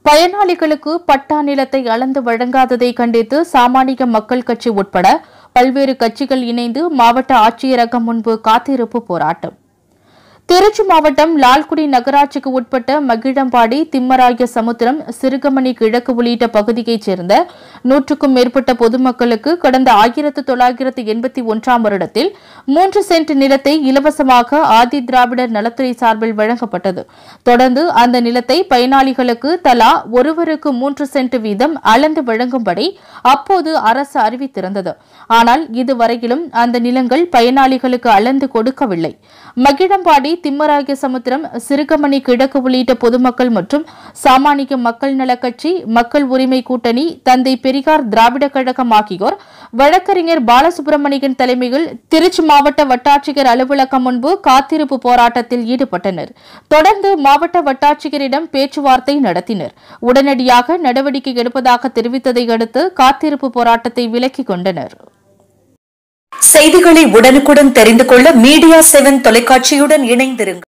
பயனாளிகளுக்கு பட்டா நிலத்தை அளந்து வழங்காததை கண்டித்து சாமானிய மக்கள் கட்சி உட்பட பல்வேறு கட்சிகள் இணைந்து மாவட்ட ஆட்சியரகம் முன்பு காத்திருப்பு போராட்டம் திருச்சி மாவட்டம் லால்குடி நகராட்சிக்கு உட்பட்ட மகிழம்பாடி திம்மராய சமுத்திரம் சிறுகமணி கிழக்கு உள்ளிட்ட பகுதியைச் சேர்ந்த நூற்றுக்கும் மேற்பட்ட பொதுமக்களுக்கு கடந்த ஆயிரத்து தொள்ளாயிரத்து எண்பத்தி ஒன்றாம் வருடத்தில் மூன்று சென்ட் நிலத்தை இலவசமாக ஆதி திராவிடர் நலத்துறை சார்பில் வழங்கப்பட்டது தொடர்ந்து அந்த நிலத்தை பயனாளிகளுக்கு தலா ஒருவருக்கு மூன்று சென்ட் வீதம் அளந்து வழங்கும்படி அப்போது அரசு அறிவித்திருந்தது ஆனால் இதுவரையிலும் அந்த நிலங்கள் பயனாளிகளுக்கு அளந்து கொடுக்கவில்லை மகிழம்பாடி திம்மராய சமுத்திரம் சிறுகமணி கிழக்கு உள்ளிட்ட பொதுமக்கள் மற்றும் சாமானிய மக்கள் நலக் கட்சி மக்கள் உரிமை கூட்டணி தந்தை பெரியார் திராவிட கழகம் ஆகியோர் வழக்கறிஞர் பாலசுப்ரமணியன் தலைமையில் திருச்சி மாவட்ட வட்டாட்சியர் அலுவலகம் முன்பு காத்திருப்பு போராட்டத்தில் ஈடுபட்டனர் தொடர்ந்து மாவட்ட வட்டாட்சியரிடம் பேச்சுவார்த்தை நடத்தினர் உடனடியாக நடவடிக்கை எடுப்பதாக தெரிவித்ததை அடுத்து காத்திருப்பு போராட்டத்தை விலக்கிக் கொண்டனர் செய்திகளை உடனுக்குடன் தெரிந்து கொள்ள மீடியா செவன் தொலைக்காட்சியுடன் இணைந்திருங்கள்